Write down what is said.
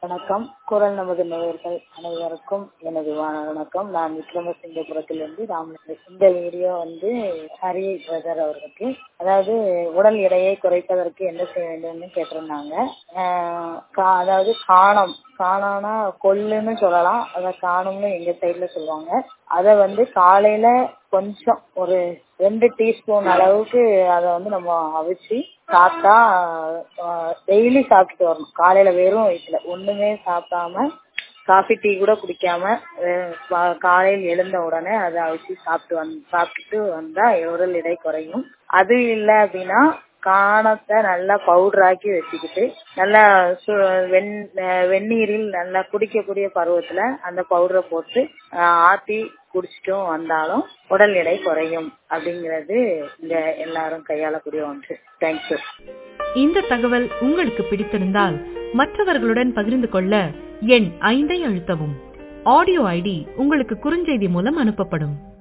வணக்கம் குரல் நமது நேயர்கள் அனைவருக்கும் எனது வணக்கம் நான் விக்ரமசிங்கபுரத்திலிருந்து ராமலிங்கம் இந்த வீடியோ வந்து ஹரி பிரதர் அவர்களுக்கு அதாவது உடல் எடையை குறைப்பதற்கு என்ன செய்ய வேண்டும்னு கேட்டிருந்தாங்க ஆஹ் கா- அதாவது காணம் காணம்னா கொள்ளுன்னு சொல்லலாம் அத காணும்னு எங்க சைடுல சொல்லுவாங்க அத வந்து காலையில கொஞ்சம் ஒரு ரெண்டு டீஸ்பூன் அளவுக்கு அதை வந்து நம்ம அவிச்சு சாப்பிட்டா டெய்லி சாப்பிட்டுட்டு வரணும் காலையில வெறும் வயிற்றுல ஒண்ணுமே சாப்பிடாம காஃபி டீ கூட குடிக்காம அஹ் கா- காலையில் எழுந்த உடனே அதை அவிச்சு சாப்பிட்டு வந் சாப்பிட்டுட்டு வந்தா உடல் எடை குறையும் அது இல்லை அப்படின்னா காணத்தை நல்லா பவுடர் ஆக்கி வச்சுக்கிட்டு நல்லா சு- வெண் அஹ் வெந்நீரில் நல்லா குடிக்கக்கூடிய பருவத்துல அந்த பவுடரை போட்டு அஹ் ஆத்தி குடிச்சிட்டும் வந்தாலும் உடல் எடை குறையும் அப்படிங்கிறது இங்க எல்லாரும் கையாளக்கூடிய ஒன்று தேங்க்யூ இந்த தகவல் உங்களுக்கு பிடித்திருந்தால் மற்றவர்களுடன் பகிர்ந்து கொள்ள எண் ஐந்தை அழுத்தவும் ஆடியோ ஐடி உங்களுக்கு குறுஞ்செய்தி மூலம் அனுப்பப்படும்